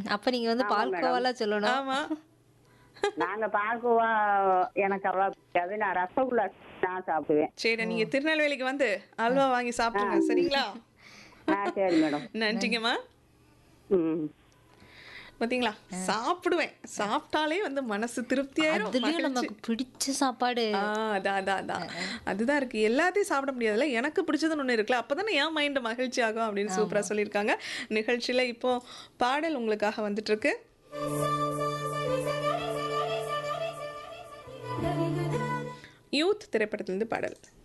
அப்ப நீங்க வந்து ஆமா பால்கோவாலாம் சொல்லணும் ஆமா நாங்க பால்கோவா எனக்கு அவ்வளோ பிடிக்காது நான் ரசகுல்லா நான் சாப்பிடுவேன் சரி நீங்க திருநெல்வேலிக்கு வந்து அல்வா வாங்கி சாப்பிடுங்க சரிங்களா ஆ சரி மேடம் நன்றிங்கம்மா ம் பாத்தீங்களா சாப்பிடுவேன் சாப்பிட்டாலே வந்து மனசு திருப்தியாயிரும் அதுலயும் மகிழ்ச்சி. நமக்கு பிடிச்ச சாப்பாடு ஆ, அதான் அதான் அதான் அதுதான் இருக்கு எல்லாத்தையும் சாப்பிட முடியாதுல்ல எனக்கு பிடிச்சதுன்னு ஒண்ணு இருக்குல்ல அப்பதானே என் மைண்ட் மகிழ்ச்சி ஆகும் அப்படின்னு சூப்பரா சொல்லியிருக்காங்க நிகழ்ச்சியில இப்போ பாடல் உங்களுக்காக வந்துட்டு இருக்கு யூத் திரைப்படத்திலிருந்து பாடல்